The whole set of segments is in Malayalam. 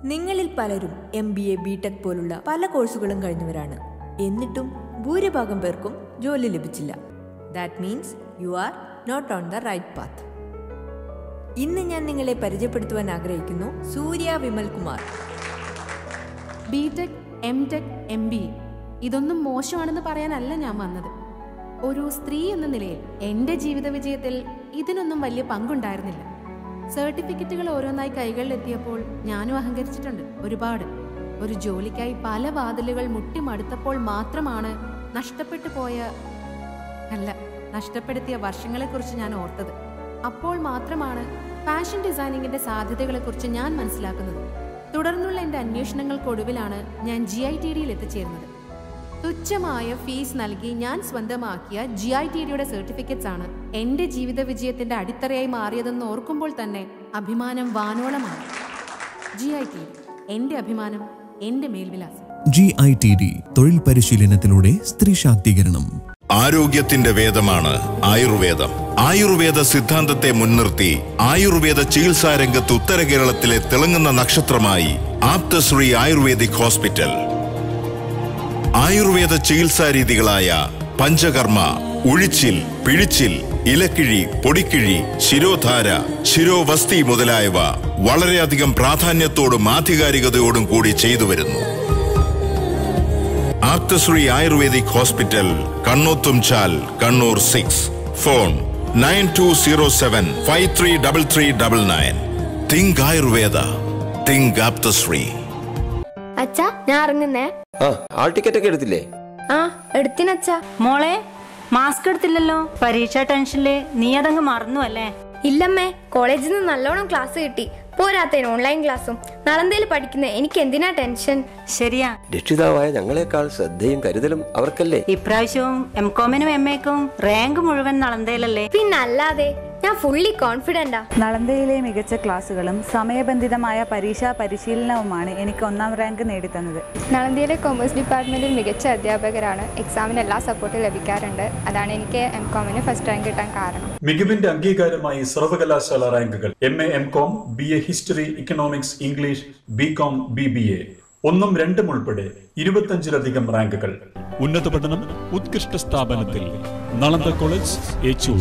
നിങ്ങളിൽ പലരും M B A B tech പോലുള്ള പല കോഴ്സുകളും കഴിഞ്ഞവരാണ് എന്നിട്ടും ഭൂരിഭാഗം പേർക്കും ജോലി ലഭിച്ചില്ല that means you are not on the right path ഇന്ന് ഞാൻ നിങ്ങളെ പരിചയപ്പെടുത്തുവാൻ ആഗ്രഹിക്കുന്നു Surya Vimal Kumar B tech M tech M B A ഇതൊന്നും മോശമാണെന്ന് പറയാനല്ല ഞാൻ വന്നത് ഒരു സ്ത്രീ എന്ന നിലയിൽ എൻ്റെ ജീവിത വിജയത്തിൽ ഇതിനൊന്നും വലിയ പങ്കുണ്ടായിരുന്നില്ല സർട്ടിഫിക്കറ്റുകൾ ഓരോന്നായി കൈകളിലെത്തിയപ്പോൾ ഞാനും അഹങ്കരിച്ചിട്ടുണ്ട് ഒരുപാട് ഒരു ജോലിക്കായി പല വാതിലുകൾ മുട്ടിമടുത്തപ്പോൾ മാത്രമാണ് നഷ്ടപ്പെട്ടു പോയ അല്ല നഷ്ടപ്പെടുത്തിയ വർഷങ്ങളെക്കുറിച്ച് ഞാൻ ഓർത്തത് അപ്പോൾ മാത്രമാണ് ഫാഷൻ ഡിസൈനിങ്ങിന്റെ സാധ്യതകളെക്കുറിച്ച് ഞാൻ മനസ്സിലാക്കുന്നത് തുടർന്നുള്ള എൻ്റെ അന്വേഷണങ്ങൾക്കൊടുവിലാണ് ഞാൻ ജി ഐ ടി ഡിയിൽ എത്തിച്ചേർന്നത് തുച്ഛമായ ഫീസ് നൽകി ഞാൻ സ്വന്തമാക്കിയ ജി ഐ ടി ഡിയുടെ സർട്ടിഫിക്കറ്റ്സ് ആണ് എൻ്റെ ജീവിത വിജയത്തിന്റെ അടിത്തറയായി മാറിയതെന്ന് ഓർക്കുമ്പോൾ തന്നെ അഭിമാനം വാനോളമാണ് ജി ഐ ടി ഡി എൻ്റെ അഭിമാനം എൻ്റെ മേൽവിലാസം ജി ഐ ടി ഡി തൊഴിൽ പരിശീലനത്തിലൂടെ സ്ത്രീ ശാക്തീകരണം ആരോഗ്യത്തിന്റെ വേദമാണ് ആയുർവേദം ആയുർവേദ സിദ്ധാന്തത്തെ മുൻനിർത്തി ആയുർവേദ ചികിത്സാ രംഗത്ത് ഉത്തര കേരളത്തിലെ തിളങ്ങുന്ന നക്ഷത്രമായി ആപ്തശ്രീ ആയുർവേദിക് ഹോസ്പിറ്റൽ ആയുർവേദ ചികിത്സാ രീതികളായ പഞ്ചകർമ്മ ഉഴിച്ചിൽ പിഴിച്ചിൽ ഇലക്കിഴി പൊടിക്കിഴി ശിരോധാര ശിരോവസ്തി മുതലായവ വളരെയധികം പ്രാധാന്യത്തോടും ആധികാരികതയോടും കൂടി ചെയ്തു വരുന്നു Apthasree ayurvedic hospital Kannothumchal Kannur six phone nine two zero seven five three double three double nine think ayurveda think Apthasree അച്ഛാ ഞാൻ ഇറങ്ങുന്നേ ആ ആൾ ടിക്കറ്റ് ഒക്കെ എടുത്തില്ലേ ആ എടുത്തിനച്ഛാ മോളെ മാസ്ക് എടുത്തില്ലല്ലോ പരീക്ഷ ടെൻഷനില് നീ അതങ്ങ് മറന്നു അല്ലേ ഇല്ലമ്മേ കോളേജിൽ നിന്ന് നല്ലോണം ക്ലാസ് കിട്ടി പോരാത്തതിന് ഓൺലൈൻ ക്ലാസ്സും നളന്തയിൽ പഠിക്കുന്ന എനിക്ക് എന്തിനാ ടെൻഷൻ ശരിയാ രക്ഷിതാവായ ഞങ്ങളെക്കാൾ ശ്രദ്ധയും കരുതലും അവർക്കല്ലേ ഇപ്രാവശ്യവും എം കോമിനും എം എക്കും റാങ്ക് മുഴുവൻ നളന്തയിലല്ലേ പിന്നല്ലാതെ ഞാൻ ഫുള്ളി കോൺഫിഡന്റാ നളന്തയിലെ മികച്ച ക്ലാസുകളും സമയബന്ധിതമായ പരീക്ഷാ പരിശീലനവുമാണ് എനിക്ക് ഒന്നാം റാങ്ക് നേടിത്തന്നത് നളന്ദയിലെ കൊമേഴ്സ് ഡിപ്പാർട്ട്മെന്റിൽ മികച്ച അധ്യാപകരാണ് എക്സാമിന് എല്ലാ സപ്പോർട്ടും ലഭിക്കാറുണ്ട് അതാണ് എനിക്ക് എം കോമിന് ഫസ്റ്റ് റാങ്ക് കിട്ടാൻ കാരണം മികവിന്റെ അംഗീകാരമായി സർവകലാശാല റാങ്കുകൾ M A M com B A history economics English B com B B A ഒന്നും രണ്ടും ഉൾപ്പെടെ ഇരുപത്തഞ്ചിലധികം റാങ്കുകൾ ഉന്നത പഠനം ഉത്കൃഷ്ട സ്ഥാപനത്തിൽ നളന്ദ കോളേജ് ഏച്ചൂർ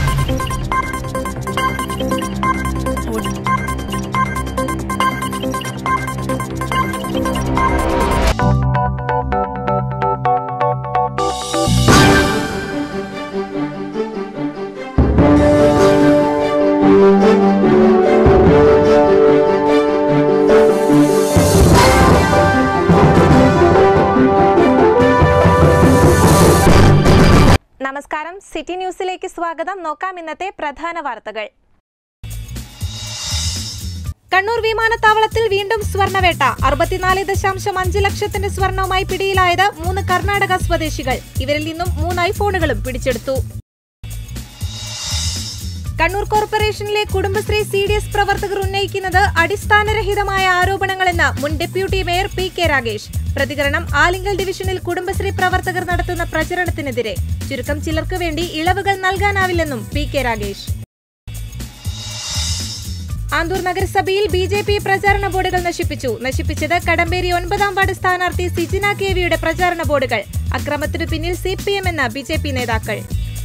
നമസ്കാരം സിറ്റി ന്യൂസിലേക്ക് സ്വാഗതം നോക്കാം ഇന്നത്തെ പ്രധാന വാർത്തകൾ കണ്ണൂർ വിമാനത്താവളത്തിൽ വീണ്ടും സ്വർണവേട്ട അറുപത്തിനാല് ദശാംശം അഞ്ച് ലക്ഷത്തിന്റെ സ്വർണവുമായി പിടിയിലായത് മൂന്ന് കർണാടക സ്വദേശികൾ ഇവരിൽ നിന്നും മൂന്ന് ഐഫോണുകളും പിടിച്ചെടുത്തു കണ്ണൂർ കോർപ്പറേഷനിലെ കുടുംബശ്രീ സി ഡി എസ് പ്രവർത്തകർ ഉന്നയിക്കുന്നത് അടിസ്ഥാനരഹിതമായ ആരോപണങ്ങളെന്ന് മുൻ deputy mayor P K Ragesh പ്രതികരണം ആലിങ്കൽ ഡിവിഷനിൽ കുടുംബശ്രീ പ്രവർത്തകർ നടത്തുന്ന പ്രചരണത്തിനെതിരെ ചുരുക്കം ചിലർക്ക് വേണ്ടി ഇളവുകൾ നൽകാനാവില്ലെന്നും പി കെ രാഗേഷ് ആന്തൂർ നഗരസഭയിൽ ബി ജെ പി പ്രചാരണ ബോർഡുകൾ നശിപ്പിച്ചു നശിപ്പിച്ചത് കടമ്പേരി ഒൻപതാം വാർഡ് സ്ഥാനാർത്ഥി സിജിന കെ വിയുടെ പ്രചാരണ ബോർഡുകൾ അക്രമത്തിനു പിന്നിൽ സി പി എം എന്ന ബി ജെ പി നേതാക്കൾ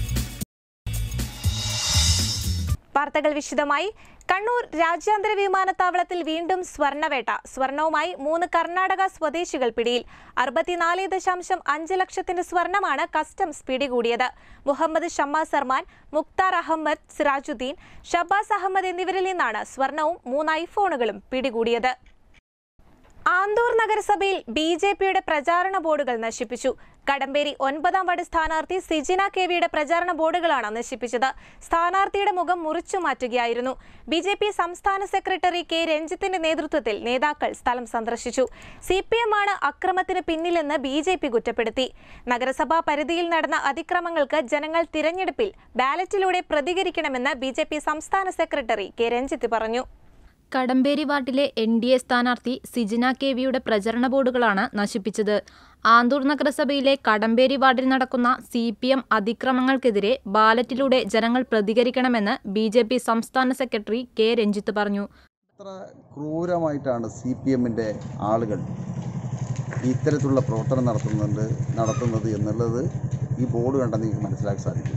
വാർത്തകൾ വിശദമായി കണ്ണൂർ രാജ്യാന്തര വിമാനത്താവളത്തിൽ വീണ്ടും സ്വർണവേട്ട സ്വർണവുമായി മൂന്ന് കർണാടക സ്വദേശികൾ പിടിയിൽ അറുപത്തിനാല് ദശാംശം അഞ്ച് ലക്ഷത്തിന്റെ സ്വർണമാണ് കസ്റ്റംസ് പിടികൂടിയത് മുഹമ്മദ് ഷമ്മ സർമാൻ മുക്താർ അഹമ്മദ് സിറാജുദ്ദീൻ ഷബാസ് അഹമ്മദ് എന്നിവരിൽ നിന്നാണ് സ്വർണവും മൂന്ന് ഐഫോണുകളും പിടികൂടിയത് ആന്തൂർ നഗരസഭയിൽ ബി ജെ പിയുടെ പ്രചാരണ ബോർഡുകൾ നശിപ്പിച്ചു കടമ്പേരി ഒൻപതാം വാർഡ് സ്ഥാനാർത്ഥി സിജിന കെ വിയുടെ പ്രചാരണ ബോർഡുകളാണ് നശിപ്പിച്ചത് സ്ഥാനാർത്ഥിയുടെ മുഖം മുറിച്ചു മാറ്റുകയായിരുന്നു ബി ജെ പി സംസ്ഥാന സെക്രട്ടറി കെ രഞ്ജിത്തിന്റെ നേതൃത്വത്തിൽ നേതാക്കൾ സ്ഥലം സന്ദർശിച്ചു സി പി എം ആണ് അക്രമത്തിന് പിന്നിലെന്ന് ബി ജെ പി കുറ്റപ്പെടുത്തി നഗരസഭാ പരിധിയിൽ നടന്ന അതിക്രമങ്ങൾക്ക് ജനങ്ങൾ തിരഞ്ഞെടുപ്പിൽ ബാലറ്റിലൂടെ പ്രതികരിക്കണമെന്ന് ബി സംസ്ഥാന സെക്രട്ടറി കെ രഞ്ജിത്ത് പറഞ്ഞു കടമ്പേരി വാർഡിലെ എൻ ഡി എ സ്ഥാനാർത്ഥി സിജിന കെ വിയുടെ പ്രചരണ ബോർഡുകളാണ് നശിപ്പിച്ചത് ആന്തൂർ നഗരസഭയിലെ കടമ്പേരി വാർഡിൽ നടക്കുന്ന സി പി എം അതിക്രമങ്ങൾക്കെതിരെ ബാലറ്റിലൂടെ ജനങ്ങൾ പ്രതികരിക്കണമെന്ന് ബി ജെ പി സംസ്ഥാന സെക്രട്ടറി കെ രഞ്ജിത്ത് പറഞ്ഞു എത്ര ക്രൂരമായിട്ടാണ് സി പി എമ്മിൻ്റെ ആളുകൾ ഇത്തരത്തിലുള്ള പ്രവർത്തനം നടത്തുന്നുണ്ട് നടത്തുന്നത് എന്നുള്ളത് ഈ ബോർഡ് കണ്ടാൽ നിങ്ങൾക്ക് മനസ്സിലാക്കാൻ സാധിക്കും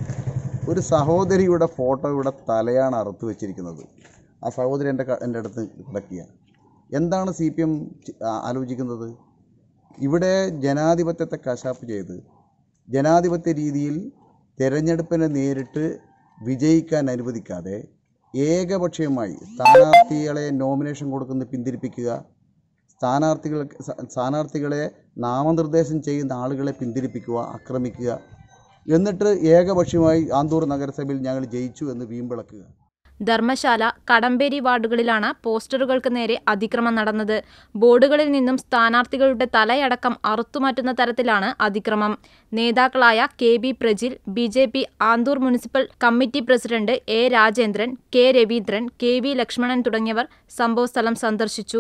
ഒരു സഹോദരിയുടെ ഫോട്ടോയുടെ തലയാണ് അറുത്ത് വെച്ചിരിക്കുന്നത് ആ സഹോദരി എൻ്റെ ക- എൻ്റെ അടുത്ത് കിടക്കുക എന്താണ് സി പി എം ആലോചിക്കുന്നത് ഇവിടെ ജനാധിപത്യത്തെ കശാപ്പ് ചെയ്ത് ജനാധിപത്യ രീതിയിൽ തിരഞ്ഞെടുപ്പിനെ നേരിട്ട് വിജയിക്കാൻ അനുവദിക്കാതെ ഏകപക്ഷീയമായി സ്ഥാനാർത്ഥികളെ നോമിനേഷൻ കൊടുക്കുന്ന പിന്തിരിപ്പിക്കുക സ്ഥാനാർത്ഥികൾ സ്ഥാനാർത്ഥികളെ നാമനിർദ്ദേശം ചെയ്യുന്ന ആളുകളെ പിന്തിരിപ്പിക്കുക ആക്രമിക്കുക എന്നിട്ട് ഏകപക്ഷീയമായി ആന്തൂർ നഗരസഭയിൽ ഞങ്ങൾ ജയിച്ചു എന്ന് വീമ്പിളക്കുക ധർമ്മശാല കടമ്പേരി വാർഡുകളിലാണ് പോസ്റ്ററുകൾക്ക് നേരെ അതിക്രമം നടന്നത് ബോർഡുകളിൽ നിന്നും സ്ഥാനാർത്ഥികളുടെ തലയടക്കം അറുത്തുമാറ്റുന്ന തരത്തിലാണ് അതിക്രമം നേതാക്കളായ K B Prajil B J P Anthoor municipal committee president A Rajendran K Raveendran K V Lakshmanan തുടങ്ങിയവർ സംഭവസ്ഥലം സന്ദർശിച്ചു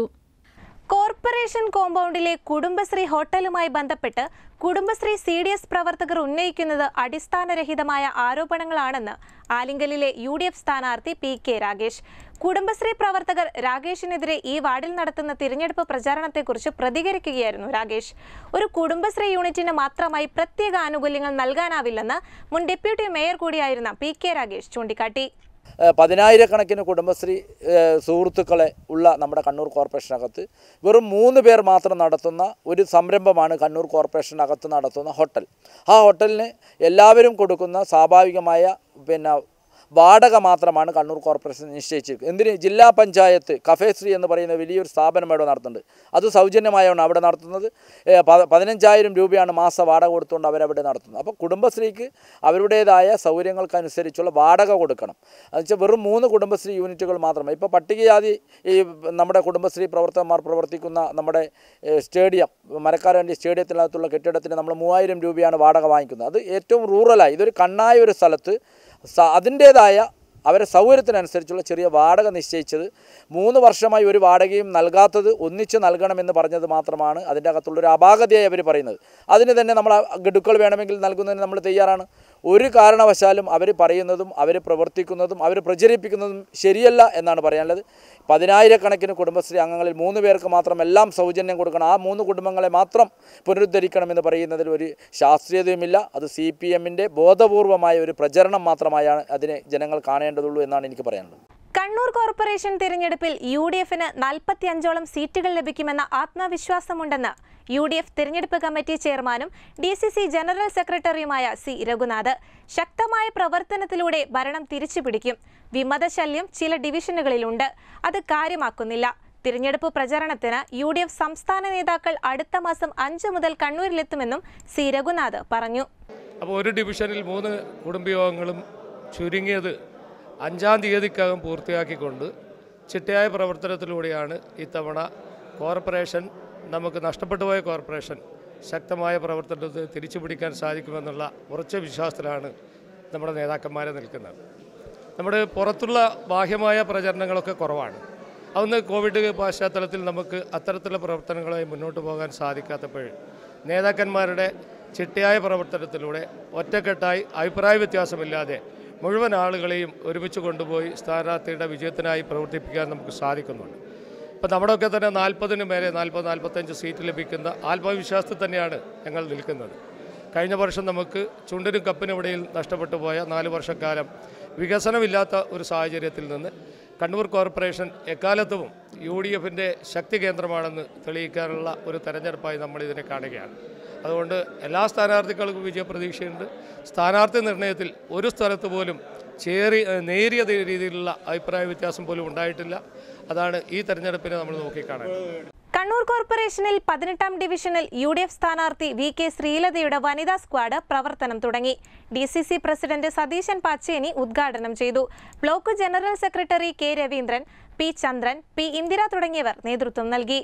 കോർപ്പറേഷൻ കോമ്പൗണ്ടിലെ കുടുംബശ്രീ ഹോട്ടലുമായി ബന്ധപ്പെട്ട് കുടുംബശ്രീ സി ഡി എസ് പ്രവർത്തകർ ഉന്നയിക്കുന്നത് അടിസ്ഥാനരഹിതമായ ആരോപണങ്ങളാണെന്ന് ആലിങ്കലിലെ യു ഡി എഫ് സ്ഥാനാർത്ഥി പി കെ രാഗേഷ് കുടുംബശ്രീ പ്രവർത്തകർ രാഗേഷിനെതിരെ ഈ വാർഡിൽ നടത്തുന്ന തിരഞ്ഞെടുപ്പ് പ്രചാരണത്തെക്കുറിച്ച് പ്രതികരിക്കുകയായിരുന്നു രാഗേഷ് ഒരു കുടുംബശ്രീ യൂണിറ്റിന് മാത്രമായി പ്രത്യേക ആനുകൂല്യങ്ങൾ നൽകാനാവില്ലെന്ന് മുൻ ഡെപ്യൂട്ടി മേയർ കൂടിയായിരുന്ന പി കെ രാഗേഷ് ചൂണ്ടിക്കാട്ടി ഏഹ് പതിനായിരക്കണക്കിന് കുടുംബശ്രീ ഏഹ് സുഹൃത്തുക്കളെ ഉള്ള നമ്മുടെ കണ്ണൂർ കോർപ്പറേഷനകത്ത് വെറും മൂന്ന് പേർ മാത്രം നടത്തുന്ന ഒരു സംരംഭമാണ് കണ്ണൂർ കോർപ്പറേഷനകത്ത് നടത്തുന്ന ഹോട്ടൽ ആ ഹോട്ടലിന് എല്ലാവരും കൊടുക്കുന്ന സ്വാഭാവികമായ പിന്നെ വാടക മാത്രമാണ് കണ്ണൂർ കോർപ്പറേഷൻ നിശ്ചയിച്ചിരിക്കുന്നത് എന്തിന് ജില്ലാ പഞ്ചായത്ത് കഫേശ്രീ എന്ന് പറയുന്ന വലിയൊരു സ്ഥാപനം ഇവിടെ നടത്തുന്നുണ്ട് അത് സൗജന്യമായാണ് അവിടെ നടത്തുന്നത് ഏഹ് പ- പതിനഞ്ചായിരം രൂപയാണ് മാസ വാടക കൊടുത്തുകൊണ്ട് അവരവിടെ നടത്തുന്നത് അപ്പോൾ കുടുംബശ്രീക്ക് അവരുടേതായ സൗകര്യങ്ങൾക്കനുസരിച്ചുള്ള വാടക കൊടുക്കണം എന്നുവെച്ചാൽ വെറും മൂന്ന് കുടുംബശ്രീ യൂണിറ്റുകൾ മാത്രമേ ഇപ്പോൾ പട്ടികജാതി ഈ നമ്മുടെ കുടുംബശ്രീ പ്രവർത്തകന്മാർ പ്രവർത്തിക്കുന്ന നമ്മുടെ ഏഹ് സ്റ്റേഡിയം മരക്കാരൻ്റെ സ്റ്റേഡിയത്തിനകത്തുള്ള കെട്ടിടത്തിന് നമ്മൾ മൂവായിരം രൂപയാണ് വാടക വാങ്ങിക്കുന്നത് അത് ഏറ്റവും റൂറലായി ഇതൊരു കണ്ണായ ഒരു സ്ഥലത്ത് സ- അതിൻ്റേതായ അവരെ സൗകര്യത്തിനനുസരിച്ചുള്ള ചെറിയ വാടക നിശ്ചയിച്ചത് മൂന്ന് വർഷമായി ഒരു വാടകയും നൽകാത്തത് ഒന്നിച്ച് നൽകണമെന്ന് പറഞ്ഞത് മാത്രമാണ് അതിൻ്റെ അകത്തുള്ളൊരു അപാകതയായി അവർ പറയുന്നത് അതിന് തന്നെ നമ്മൾ ആ ഗഡുക്കൾ വേണമെങ്കിൽ നൽകുന്നതിന് നമ്മൾ തയ്യാറാണ് ഒരു കാരണവശാലും അവർ പറയുന്നതും അവർ പ്രവർത്തിക്കുന്നതും അവർ പ്രചരിപ്പിക്കുന്നതും ശരിയല്ല എന്നാണ് പറയാനുള്ളത് പതിനായിരക്കണക്കിന് കുടുംബശ്രീ അംഗങ്ങളിൽ മൂന്ന് പേർക്ക് മാത്രം എല്ലാം സൗജന്യം കൊടുക്കണം ആ മൂന്ന് കുടുംബങ്ങളെ മാത്രം പുനരുദ്ധരിക്കണമെന്ന് പറയുന്നതിൽ ഒരു ശാസ്ത്രീയതയുമില്ല അത് സി പി എമ്മിൻ്റെ ബോധപൂർവമായ ഒരു പ്രചരണം മാത്രമായാണ് അതിനെ ജനങ്ങൾ കാണേണ്ടതുള്ളൂ എന്നാണ് എനിക്ക് പറയാനുള്ളത് കണ്ണൂർ കോർപ്പറേഷൻ തിരഞ്ഞെടുപ്പിൽ യു ഡി എഫിന് നാൽപ്പത്തിയഞ്ചോളം സീറ്റുകൾ ലഭിക്കുമെന്ന ആത്മവിശ്വാസമുണ്ടെന്ന് യു ഡി എഫ് തിരഞ്ഞെടുപ്പ് കമ്മിറ്റി ചെയർമാനും ഡി സി സി ജനറൽ സെക്രട്ടറിയുമായ സി രഘുനാഥ് ശക്തമായ പ്രവർത്തനത്തിലൂടെ ഭരണം തിരിച്ചുപിടിക്കും വിമതശല്യം ചില ഡിവിഷനുകളിലുണ്ട് അത് കാര്യമാക്കുന്നില്ല തിരഞ്ഞെടുപ്പ് പ്രചരണത്തിന് യു ഡി എഫ് സംസ്ഥാന നേതാക്കൾ അടുത്ത മാസം അഞ്ച് മുതൽ കണ്ണൂരിലെത്തുമെന്നും സി രഘുനാഥ് പറഞ്ഞു അപ്പോൾ ഒരു ഡിവിഷനിൽ മൂന്ന് കുടുംബയോഗങ്ങളും ചുരുങ്ങിയത് അഞ്ചാം തീയതിക്കകം പൂർത്തിയാക്കിക്കൊണ്ട് ചിട്ടയായ പ്രവർത്തനത്തിലൂടെയാണ് ഇത്തവണ കോർപ്പറേഷൻ നമുക്ക് നഷ്ടപ്പെട്ടു പോയ കോർപ്പറേഷൻ ശക്തമായ പ്രവർത്തനത്തിൽ തിരിച്ചു പിടിക്കാൻ സാധിക്കുമെന്നുള്ള ഉറച്ച വിശ്വാസത്തിലാണ് നമ്മുടെ നേതാക്കന്മാരെ നിൽക്കുന്നത് നമ്മുടെ പുറത്തുള്ള ബാഹ്യമായ പ്രചരണങ്ങളൊക്കെ കുറവാണ് അതൊന്ന് കോവിഡ് പശ്ചാത്തലത്തിൽ നമുക്ക് അത്തരത്തിലുള്ള പ്രവർത്തനങ്ങളുമായി മുന്നോട്ട് പോകാൻ സാധിക്കാത്തപ്പോൾ നേതാക്കന്മാരുടെ ചിട്ടയായ പ്രവർത്തനത്തിലൂടെ ഒറ്റക്കെട്ടായി അഭിപ്രായ വ്യത്യാസമില്ലാതെ മുഴുവൻ ആളുകളെയും ഒരുമിച്ച് കൊണ്ടുപോയി സ്ഥാനാർത്ഥിയുടെ വിജയത്തിനായി പ്രവർത്തിപ്പിക്കാൻ നമുക്ക് സാധിക്കുന്നുണ്ട് ഇപ്പം നമ്മുടെയൊക്കെ തന്നെ നാൽപ്പതിന് മേലെ നാൽപ്പത് നാൽപ്പത്തഞ്ച് സീറ്റ് ലഭിക്കുന്ന ആത്മവിശ്വാസത്തിൽ തന്നെയാണ് ഞങ്ങൾ നിൽക്കുന്നത് കഴിഞ്ഞ വർഷം നമുക്ക് ചുണ്ടിനും കപ്പിനും ഇടയിൽ നഷ്ടപ്പെട്ടു പോയ നാല് വർഷക്കാലം വികസനമില്ലാത്ത ഒരു സാഹചര്യത്തിൽ നിന്ന് കണ്ണൂർ കോർപ്പറേഷൻ എക്കാലത്തും യു ഡി എഫിൻ്റെ ശക്തി കേന്ദ്രമാണെന്ന് തെളിയിക്കാനുള്ള ഒരു തെരഞ്ഞെടുപ്പായി നമ്മൾ ഇതിനെ കാണുകയാണ് അതുകൊണ്ട് എല്ലാ സ്ഥാനാർത്ഥികൾക്കും വിജയപ്രതീക്ഷയുണ്ട് സ്ഥാനാർത്ഥി നിർണയത്തിൽ ഒരു സ്ഥലത്ത് പോലും ചേറി നേരിയ രീതിയിലുള്ള അഭിപ്രായ വ്യത്യാസം പോലും ഉണ്ടായിട്ടില്ല അതാണ് ഈ തെരഞ്ഞെടുപ്പിനെ നമ്മൾ നോക്കിക്കാണേണ്ടത് കണ്ണൂർ കോർപ്പറേഷനിൽ പതിനെട്ടാം ഡിവിഷനിൽ യു ഡി എഫ് സ്ഥാനാർത്ഥി വി കെ ശ്രീലതയുടെ വനിതാ സ്ക്വാഡ് പ്രവർത്തനം തുടങ്ങി D C C president Satheesan Pacheni ഉദ്ഘാടനം ചെയ്തു block general secretary K Raveendran P Chandran P Indira തുടങ്ങിയവർ നേതൃത്വം നൽകി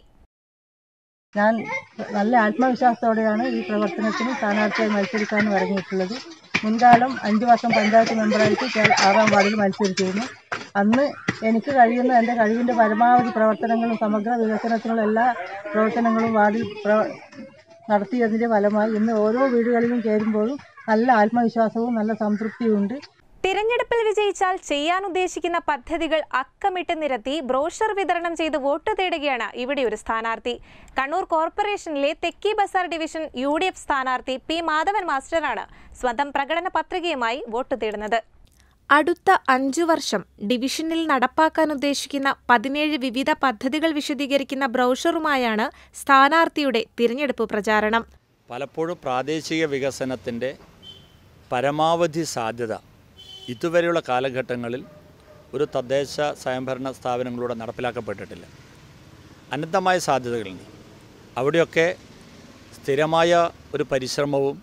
ഞാൻ നല്ല ആത്മവിശ്വാസത്തോടെയാണ് ഈ പ്രവർത്തനത്തിന് സ്ഥാനാർത്ഥിയായി മത്സരിക്കാനും ഇറങ്ങിയിട്ടുള്ളത് മുൻകാലം അഞ്ച് വർഷം പഞ്ചായത്ത് മെമ്പറായിട്ട് കേ- ആറാം വാർഡിൽ മത്സരിച്ചിരുന്നു അന്ന് എനിക്ക് കഴിയുന്ന എൻ്റെ കഴിവിൻ്റെ പരമാവധി പ്രവർത്തനങ്ങളും സമഗ്ര വികസനത്തിനുള്ള എല്ലാ പ്രവർത്തനങ്ങളും വാർഡിൽ പ്ര നടത്തിയതിൻ്റെ ഫലമായി ഇന്ന് ഓരോ വീടുകളിലും ചേരുമ്പോഴും നല്ല ആത്മവിശ്വാസവും നല്ല സംതൃപ്തിയും ഉണ്ട് തിരഞ്ഞെടുപ്പിൽ വിജയിച്ചാൽ ചെയ്യാൻ ഉദ്ദേശിക്കുന്ന പദ്ധതികൾ അക്കമിട്ട് നിരത്തി ബ്രോഷർ വിതരണം ചെയ്ത് വോട്ട് തേടുകയാണ് ഇവിടെ ഒരു സ്ഥാനാർത്ഥി കണ്ണൂർ കോർപ്പറേഷനിലെ Thekki bazaar division U D F സ്ഥാനാർത്ഥി പി മാധവൻ മാസ്റ്ററാണ് സ്വന്തം പ്രകടന പത്രികയുമായി വോട്ട് തേടുന്നത് അടുത്ത അഞ്ചു വർഷം ഡിവിഷനിൽ നടപ്പാക്കാൻ ഉദ്ദേശിക്കുന്ന പതിനേഴ് വിവിധ പദ്ധതികൾ വിശദീകരിക്കുന്ന ബ്രൗഷറുമായാണ് സ്ഥാനാർത്ഥിയുടെ തിരഞ്ഞെടുപ്പ് പ്രചാരണം പലപ്പോഴും പ്രാദേശിക വികസനത്തിൻ്റെ പരമാവധി സാധ്യത ഇതുവരെയുള്ള കാലഘട്ടങ്ങളിൽ ഒരു തദ്ദേശ സ്വയംഭരണ സ്ഥാപനങ്ങളിലൂടെ നടപ്പിലാക്കപ്പെട്ടിട്ടില്ല അനന്തമായ സാധ്യതകളുണ്ട് അവിടെയൊക്കെ സ്ഥിരമായ ഒരു പരിശ്രമവും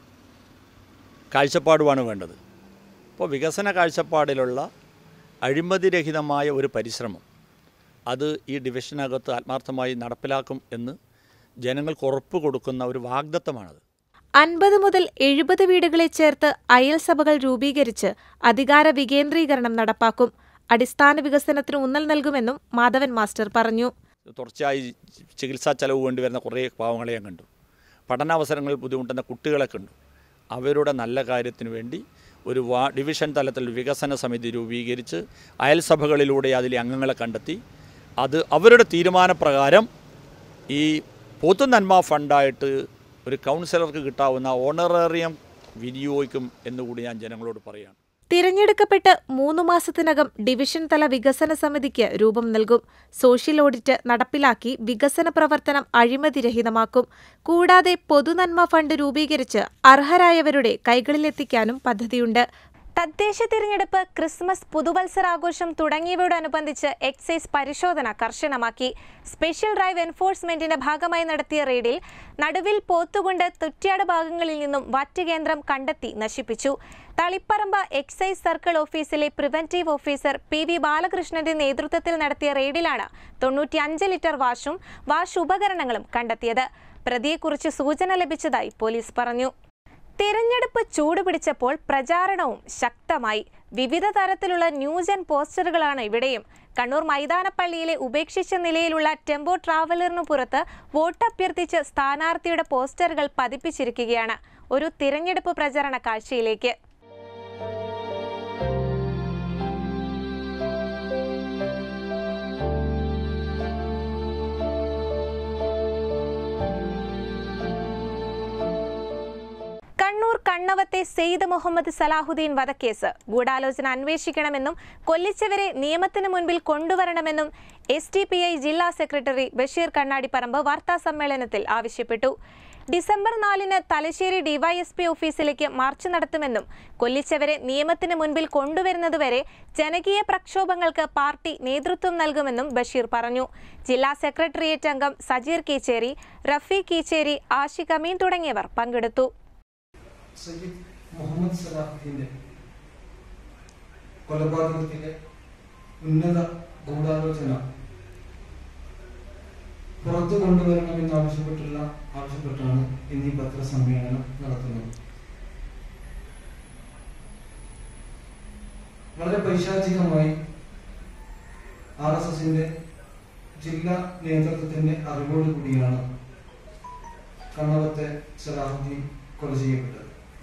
കാഴ്ചപ്പാടുമാണ് വേണ്ടത് അപ്പോൾ വികസന കാഴ്ചപ്പാടിലുള്ള അഴിമതിരഹിതമായ ഒരു പരിശ്രമം അത് ഈ ഡിവിഷനകത്ത് ആത്മാർത്ഥമായി നടപ്പിലാക്കും എന്ന് ജനങ്ങൾക്ക് ഉറപ്പ് കൊടുക്കുന്ന ഒരു വാഗ്ദത്തമാണത് അൻപത് മുതൽ എഴുപത് വീടുകളെ ചേർത്ത് അയൽസഭകൾ രൂപീകരിച്ച് അധികാര വികേന്ദ്രീകരണം നടപ്പാക്കും അടിസ്ഥാന വികസനത്തിന് ഊന്നൽ നൽകുമെന്നും മാധവൻ മാസ്റ്റർ പറഞ്ഞു തുടർച്ചയായി ചികിത്സാ ചെലവ് വേണ്ടി വരുന്ന കുറേ പാവങ്ങളെ ഞാൻ കണ്ടു പഠനാവസരങ്ങളിൽ ബുദ്ധിമുട്ടുന്ന കുട്ടികളെ കണ്ടു അവരുടെ നല്ല കാര്യത്തിന് വേണ്ടി ഒരു വാ ഡിവിഷൻ തലത്തിൽ വികസന സമിതി രൂപീകരിച്ച് അയൽസഭകളിലൂടെ അതിലെ അംഗങ്ങളെ കണ്ടെത്തി അത് അവരുടെ തീരുമാനപ്രകാരം ഈ പൊതുനന്മ ഫണ്ടായിട്ട് ഒരു കൗൺസിലർക്ക് കിട്ടാവുന്ന ഓണറേറിയം വിനിയോഗിക്കും എന്നുകൂടി ഞാൻ ജനങ്ങളോട് പറയുകയാണ് തിരഞ്ഞെടുക്കപ്പെട്ട് മൂന്ന് മാസത്തിനകം ഡിവിഷൻ തല വികസന സമിതിക്ക് രൂപം നൽകും സോഷ്യൽ ഓഡിറ്റ് നടപ്പിലാക്കി വികസന പ്രവർത്തനം അഴിമതിരഹിതമാക്കും കൂടാതെ പൊതുനന്മ ഫണ്ട് രൂപീകരിച്ച് അർഹരായവരുടെ കൈകളിലെത്തിക്കാനും പദ്ധതിയുണ്ട് തദ്ദേശ തിരഞ്ഞെടുപ്പ് ക്രിസ്മസ് പുതുവത്സരാഘോഷം തുടങ്ങിയവയോടനുബന്ധിച്ച് എക്സൈസ് പരിശോധന കർശനമാക്കി സ്പെഷ്യൽ ഡ്രൈവ് എൻഫോഴ്സ്മെന്റിന്റെ ഭാഗമായി നടത്തിയ റെയ്ഡിൽ നടുവിൽ പോത്തുകൊണ്ട് തുറ്റ്യാട് ഭാഗങ്ങളിൽ നിന്നും വറ്റ് കേന്ദ്രം കണ്ടെത്തി നശിപ്പിച്ചു തളിപ്പറമ്പ് എക്സൈസ് സർക്കിൾ ഓഫീസിലെ പ്രിവന്റീവ് ഓഫീസർ പി വി ബാലകൃഷ്ണന്റെ നേതൃത്വത്തിൽ നടത്തിയ റെയ്ഡിലാണ് തൊണ്ണൂറ്റിയഞ്ച് ലിറ്റർ വാഷും വാഷ് ഉപകരണങ്ങളും കണ്ടെത്തിയത് പ്രതിയെക്കുറിച്ച് സൂചന ലഭിച്ചതായി പോലീസ് പറഞ്ഞു തിരഞ്ഞെടുപ്പ് ചൂടുപിടിച്ചപ്പോൾ പ്രചാരണവും ശക്തമായി വിവിധ തരത്തിലുള്ള ന്യൂജൻ പോസ്റ്ററുകളാണ് ഇവിടെയും കണ്ണൂർ മൈതാനപ്പള്ളിയിലെ ഉപേക്ഷിച്ച നിലയിലുള്ള ടെമ്പോ ട്രാവലറിനു പുറത്ത് വോട്ടഭ്യർത്ഥിച്ച് സ്ഥാനാർത്ഥിയുടെ പോസ്റ്ററുകൾ പതിപ്പിച്ചിരിക്കുകയാണ് ഒരു തിരഞ്ഞെടുപ്പ് പ്രചരണ കാഴ്ചയിലേക്ക് കണ്ണൂർ കണ്ണവത്തെ സെയ്ദ് മുഹമ്മദ് സലാഹുദ്ദീൻ വധക്കേസ് ഗൂഢാലോചന അന്വേഷിക്കണമെന്നും കൊല്ലിച്ചവരെ നിയമത്തിന് മുൻപിൽ കൊണ്ടുവരണമെന്നും എസ് ടി പി ഐ ജില്ലാ സെക്രട്ടറി ബഷീർ കണ്ണാടിപ്പറമ്പ് വാർത്താ സമ്മേളനത്തിൽ ആവശ്യപ്പെട്ടു ഡിസംബർ നാലിന് തലശ്ശേരി ഡിവൈഎസ്പി ഓഫീസിലേക്ക് മാർച്ച് നടത്തുമെന്നും കൊല്ലിച്ചവരെ നിയമത്തിന് മുൻപിൽ കൊണ്ടുവരുന്നതുവരെ ജനകീയ പ്രക്ഷോഭങ്ങൾക്ക് പാർട്ടി നേതൃത്വം നൽകുമെന്നും ബഷീർ പറഞ്ഞു ജില്ലാ സെക്രട്ടേറിയറ്റ് അംഗം സജീർ കീച്ചേരി റഫീഖ് കീച്ചേരി ആഷിഖ് അമീൻ തുടങ്ങിയവർ പങ്കെടുത്തു സയ്യിദ് മുഹമ്മദ് സലാഹുദ്ദീന്റെ കൊലപാതകത്തിലെ ഉന്നത ഗൂഢാലോചന പുറത്തു കൊണ്ടുവരണമെന്ന് ആവശ്യപ്പെട്ടുള്ള ആവശ്യപ്പെട്ടാണ് ഇന്ന് ഈ പത്രസമ്മേളനം നടത്തുന്നത് വളരെ പൈശാചികമായി ആർ എസ് എസിന്റെ ജില്ലാ നേതൃത്വത്തിന്റെ അറിവോടുകൂടിയാണ് കണ്ണവത്തെ സലാഹുദ്ദീൻ കൊല ചെയ്യപ്പെട്ടത്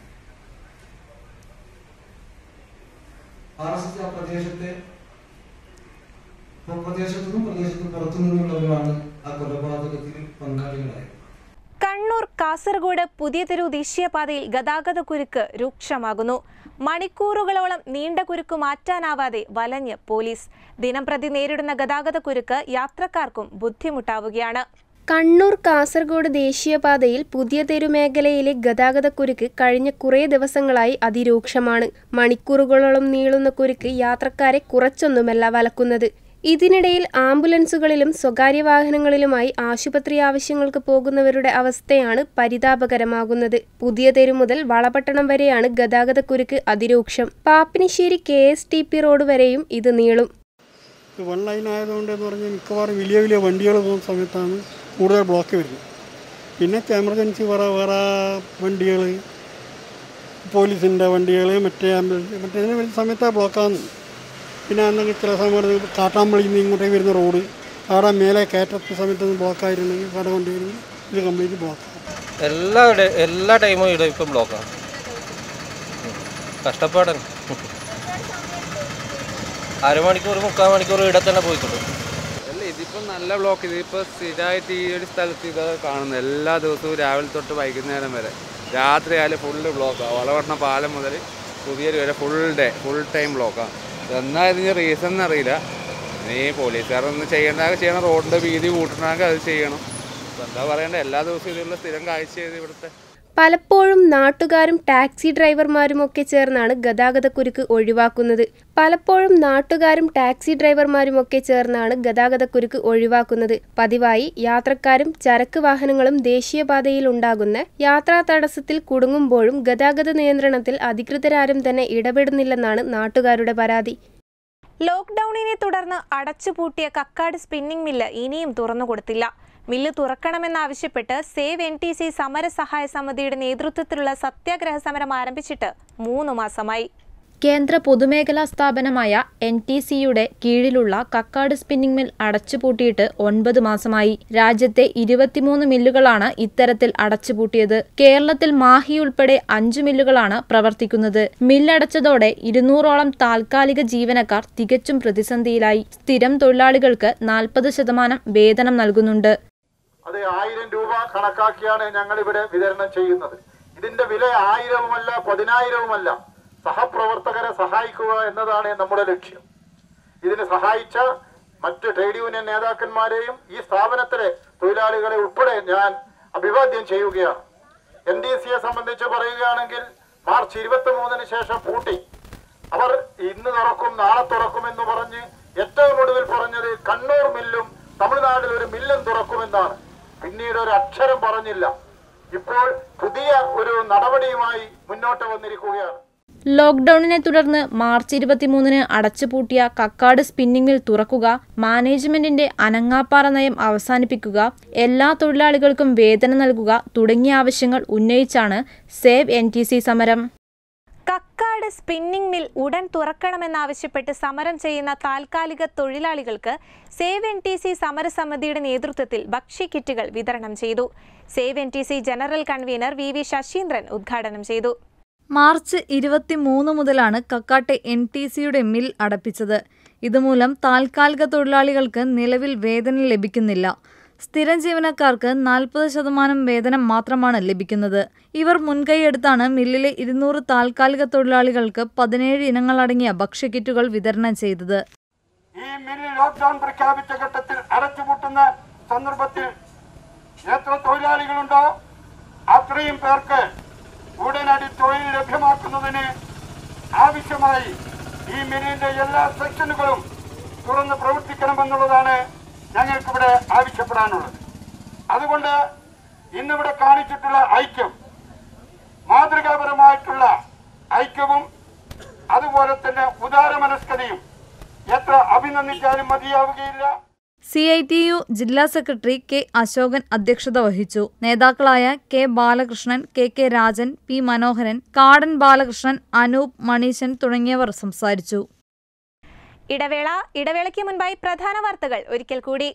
ആർ എസ് എസ് ആ പ്രദേശത്തെ പ്രദേശത്തുനിന്നും പ്രദേശത്ത് പുറത്തു നിന്നുള്ളവരാണ് ആ കൊലപാതകത്തിൽ പങ്കാളികളായത് കണ്ണൂർ കാസർഗോഡ് പുതിയ തെരു ദേശീയപാതയിൽ ഗതാഗത കുരുക്ക് രൂക്ഷമാകുന്നു മണിക്കൂറുകളോളം നീണ്ട കുരുക്ക് മാറ്റാനാവാതെ വലഞ്ഞ് പോലീസ് ദിനംപ്രതി നേരിടുന്ന ഗതാഗത കുരുക്ക് യാത്രക്കാർക്കും ബുദ്ധിമുട്ടാവുകയാണ് കണ്ണൂർ കാസർഗോഡ് ദേശീയപാതയിൽ പുതിയ തെരുമേഖലയിലെ ഗതാഗതക്കുരുക്ക് കഴിഞ്ഞ കുറേ ദിവസങ്ങളായി അതിരൂക്ഷമാണ് മണിക്കൂറുകളോളം നീളുന്ന കുരുക്ക് യാത്രക്കാരെ കുറച്ചൊന്നുമല്ല വലക്കുന്നത് ഇതിനിടയിൽ ആംബുലൻസുകളിലും സ്വകാര്യ വാഹനങ്ങളിലുമായി ആശുപത്രി ആവശ്യങ്ങൾക്ക് പോകുന്നവരുടെ അവസ്ഥയാണ് പരിതാപകരമാകുന്നത് പുതിയ തെരു മുതൽ വളപട്ടണം വരെയാണ് ഗതാഗതക്കുരുക്ക് അതിരൂക്ഷം Pappinisseri K S T P road വരെയും ഇത് നീളും വൺ ലൈൻ ആയതുകൊണ്ട് എന്ന് പറഞ്ഞാൽ മിക്കവാറും വലിയ വലിയ വണ്ടികൾ പോകുന്ന സമയത്താണ് കൂടുതൽ ബ്ലോക്ക് വരുന്നത് പിന്നെ എമർജൻസി വേറെ വേറെ വണ്ടികൾ പോലീസിൻ്റെ വണ്ടികൾ മറ്റേ ആംബുലൻസ് മറ്റേ ഇതിന് വലിയ സമയത്താണ് ബ്ലോക്കാകുന്നത് പിന്നെ അന്നെങ്കിൽ ചില സമയത്ത് കാട്ടാമ്പള്ളിയിൽ നിന്ന് ഇങ്ങോട്ടേക്ക് വരുന്ന റോഡ് അവിടെ മേലെ കയറ്റത്ത സമയത്ത് ബ്ലോക്കായിരുന്നെങ്കിൽ കട കൊണ്ടുവരുന്നെങ്കിൽ ഇത് കംപ്ലീറ്റ് ബ്ലോക്കാണ് എല്ലാ ഡേ- എല്ലാ ടൈമും ഇവിടെ ഇപ്പം ബ്ലോക്കാണ് കഷ്ടപ്പാടാണ് അരമണിക്കൂർ മുക്കാൽ മണിക്കൂർ ഇവിടെ തന്നെ പോയിക്കൊള്ളു അല്ല ഇതിപ്പോൾ നല്ല ബ്ലോക്ക് ഇതിപ്പോൾ സ്ഥിരമായിട്ട് ഈ ഒരു സ്ഥലത്ത് ഇത് കാണുന്നത് എല്ലാ ദിവസവും രാവിലെ തൊട്ട് വൈകുന്നേരം വരെ രാത്രി ആയാലും ഫുള്ള് ബ്ലോക്കാണ് വളവട്ടണ പാലം മുതൽ പുതിയൊരു വരെ ഫുൾ ഡേ ഫുൾ ടൈം ബ്ലോക്കാണ് എന്നാ ഇതിന് റീസൺ എന്നറിയില്ല ഇനി പോലീസുകാരൊന്ന് ചെയ്യേണ്ട ചെയ്യണം റോഡിൻ്റെ വീതി കൂട്ടണമെങ്കിൽ അത് ചെയ്യണം ഇപ്പം എന്താ പറയണ്ടേ എല്ലാ ദിവസവും ഇതിലുള്ള സ്ഥിരം കാഴ്ച ചെയ്ത് ഇവിടുത്തെ പലപ്പോഴും നാട്ടുകാരും ടാക്സി ഡ്രൈവർമാരും ഒക്കെ ചേർന്നാണ് ഗതാഗതക്കുരുക്ക് ഒഴിവാക്കുന്നത് പലപ്പോഴും നാട്ടുകാരും ടാക്സി ഡ്രൈവർമാരും ഒക്കെ ചേർന്നാണ് ഗതാഗതക്കുരുക്ക് ഒഴിവാക്കുന്നത് പതിവായി യാത്രക്കാരും ചരക്ക് വാഹനങ്ങളും ദേശീയപാതയിൽ ഉണ്ടാകുന്ന യാത്രാ തടസ്സത്തിൽ കുടുങ്ങുമ്പോഴും ഗതാഗത നിയന്ത്രണത്തിൽ അധികൃതരാരും തന്നെ ഇടപെടുന്നില്ലെന്നാണ് നാട്ടുകാരുടെ പരാതി ലോക്ക്ഡൌണിനെ തുടർന്ന് അടച്ചുപൂട്ടിയ കക്കാട് സ്പിന്നിംഗ് മില്ല് ഇനിയും തുറന്നുകൊടുത്തില്ല മില്ല് തുറക്കണമെന്നാവശ്യപ്പെട്ട് സേവ് എൻ ടി സി സമരസഹായ സമിതിയുടെ നേതൃത്വത്തിലുള്ള സത്യാഗ്രഹ സമരം ആരംഭിച്ചിട്ട് മൂന്ന് മാസമായി കേന്ദ്ര പൊതുമേഖലാ സ്ഥാപനമായ എൻ ടി സിയുടെ കീഴിലുള്ള കക്കാട് സ്പിന്നിംഗ് മിൽ അടച്ചുപൂട്ടിയിട്ട് ഒൻപത് മാസമായി രാജ്യത്തെ ഇരുപത്തിമൂന്ന് മില്ലുകളാണ് ഇത്തരത്തിൽ അടച്ചുപൂട്ടിയത് കേരളത്തിൽ മാഹി ഉൾപ്പെടെ അഞ്ചു മില്ലുകളാണ് പ്രവർത്തിക്കുന്നത് മില്ലടച്ചതോടെ ഇരുന്നൂറോളം താൽക്കാലിക ജീവനക്കാർ തികച്ചും പ്രതിസന്ധിയിലായി സ്ഥിരം തൊഴിലാളികൾക്ക് നാൽപ്പത് ശതമാനം വേതനം നൽകുന്നുണ്ട് അത് ആയിരം രൂപ കണക്കാക്കിയാണ് ഞങ്ങൾ ഇവിടെ വിതരണം ചെയ്യുന്നത് ഇതിന്റെ വില ആയിരവുമല്ല പതിനായിരവുമല്ല സഹപ്രവർത്തകരെ സഹായിക്കുക എന്നതാണ് നമ്മുടെ ലക്ഷ്യം ഇതിന് സഹായിച്ച മറ്റ് ട്രേഡ് യൂണിയൻ നേതാക്കന്മാരെയും ഈ സ്ഥാപനത്തിലെ തൊഴിലാളികളെ ഉൾപ്പെടെ ഞാൻ അഭിവാദ്യം ചെയ്യുകയാണ് എൻ ഡി സിയെ സംബന്ധിച്ച് പറയുകയാണെങ്കിൽ മാർച്ച് ഇരുപത്തി മൂന്നിന് ശേഷം പൂട്ടി അവർ ഇന്ന് തുറക്കും നാളെ തുറക്കും എന്ന് പറഞ്ഞ് ഏറ്റവും ഒടുവിൽ പറഞ്ഞത് കണ്ണൂർ മില്ലും തമിഴ്നാട്ടിൽ ഒരു മില്ലും തുറക്കുമെന്നാണ് പിന്നീട് ഒരു അക്ഷരം പറഞ്ഞില്ല ഇപ്പോൾ പുതിയ ഒരു നടപടിയുമായി മുന്നോട്ട് വന്നിരിക്കുകയാണ് ലോക്ക്ഡൌണിനെ തുടർന്ന് മാർച്ച് ഇരുപത്തിമൂന്നിന് അടച്ചുപൂട്ടിയ കക്കാട് സ്പിന്നിംഗ് മിൽ തുറക്കുക മാനേജ്മെന്റിന്റെ അനങ്ങാപ്പാറ നയം അവസാനിപ്പിക്കുക എല്ലാ തൊഴിലാളികൾക്കും വേതനം നൽകുക തുടങ്ങിയ ആവശ്യങ്ങൾ ഉന്നയിച്ചാണ് സേവ് എൻ സമരം കക്കാട് സ്പിന്നിംഗ് മിൽ ഉടൻ തുറക്കണമെന്നാവശ്യപ്പെട്ട് സമരം ചെയ്യുന്ന താൽക്കാലിക തൊഴിലാളികൾക്ക് സേവ് എൻ ടി സി സമരസമിതിയുടെ നേതൃത്വത്തിൽ ഭക്ഷ്യക്കിറ്റുകൾ വിതരണം ചെയ്തു save N T C general convener V V Sasheendran ഉദ്ഘാടനം ചെയ്തു മാർച്ച് ഇരുപത്തിമൂന്ന് മുതലാണ് കക്കാട്ടെ എൻ ടി സിയുടെ മിൽ അടപ്പിച്ചത് ഇതുമൂലം താൽക്കാലിക തൊഴിലാളികൾക്ക് നിലവിൽ വേതനം ലഭിക്കുന്നില്ല സ്ഥിരം ജീവനക്കാർക്ക് നാൽപ്പത് ശതമാനം വേതനം മാത്രമാണ് ലഭിക്കുന്നത് ഇവർ മുൻകൈയെടുത്താണ് മില്ലിലെ ഇരുന്നൂറ് താൽക്കാലിക തൊഴിലാളികൾക്ക് പതിനേഴ് ഇനങ്ങളടങ്ങിയ ഭക്ഷ്യക്കിറ്റുകൾ വിതരണം ചെയ്തത് ഈ മില്ല് ലോക്ക്ഡൌൺ പ്രഖ്യാപിച്ച ഘട്ടത്തിൽ അടച്ചുപൂട്ടുന്ന സന്ദർഭത്തിൽ എത്ര തൊഴിലാളികളുണ്ടോ അത്രയും പേർക്ക് ഉടനടി തൊഴിൽ ലഭ്യമാക്കുന്നതിന് ആവശ്യമായി ഈ മില്ലിന്റെ എല്ലാ സെക്ഷനുകളും തുറന്ന് പ്രവർത്തിക്കണമെന്നുള്ളതാണ് ഞങ്ങൾക്കിവിടെ ആവശ്യപ്പെടാനുള്ളത് അതുകൊണ്ട് ഇന്നിവിടെ കാണിച്ചിട്ടുള്ള ഐക്യം മാതൃകാപരമായിട്ടുള്ള ഐക്യവും അതുപോലെ തന്നെ ഉദാരമനസ്കതയും എത്ര അഭിനന്ദിച്ചാലും മതിയാവുകയില്ല സി ഐ ടി യു ജില്ലാ സെക്രട്ടറി കെ അശോകൻ അധ്യക്ഷത വഹിച്ചു നേതാക്കളായ K Balakrishnan K K Rajan P Manoharan Kadan Balakrishnan Anoop Maneeshan തുടങ്ങിയവർ സംസാരിച്ചു ഇടവേള ഇടവേളയ്ക്ക് മുൻപായി പ്രധാന വാർത്തകൾ ഒരിക്കൽ കൂടി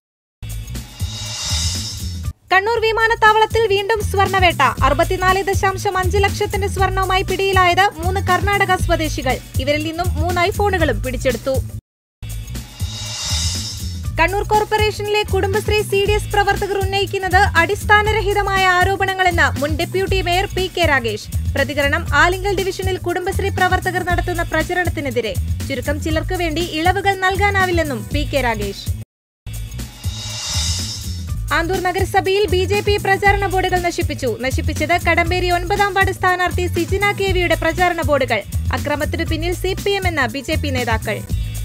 കണ്ണൂർ വിമാനത്താവളത്തിൽ വീണ്ടും സ്വർണവേട്ട അറുപത്തിനാല് ദശാംശം അഞ്ച് ലക്ഷത്തിന്റെ സ്വർണവുമായി പിടിയിലായത് മൂന്ന് കർണാടക സ്വദേശികൾ ഇവരിൽ നിന്നും മൂന്ന് ഐഫോണുകളും പിടിച്ചെടുത്തു കണ്ണൂർ കോർപ്പറേഷനിലെ കുടുംബശ്രീ സി ഡി എസ് പ്രവർത്തകർ ഉന്നയിക്കുന്നത് അടിസ്ഥാനരഹിതമായ ആരോപണങ്ങളെന്ന് മുൻ deputy mayor P K Ragesh പ്രതികരണം ആലിങ്കൽ ഡിവിഷനിൽ കുടുംബശ്രീ പ്രവർത്തകർ നടത്തുന്ന പ്രചരണത്തിനെതിരെ ചുരുക്കം ചിലർക്ക് വേണ്ടി ഇളവുകൾ നൽകാനാവില്ലെന്നും പി കെ രാഗേഷ് ആന്തൂർ നഗരസഭയിൽ ബി ജെ പി പ്രചാരണ ബോർഡുകൾ നശിപ്പിച്ചു നശിപ്പിച്ചത് കടമ്പേരി ഒൻപതാം വാർഡ് സ്ഥാനാർത്ഥി സിജിന കെ വിയുടെ പ്രചാരണ ബോർഡുകൾ അക്രമത്തിനു പിന്നിൽ സി പി എം എന്ന ബി ജെ പി നേതാക്കൾ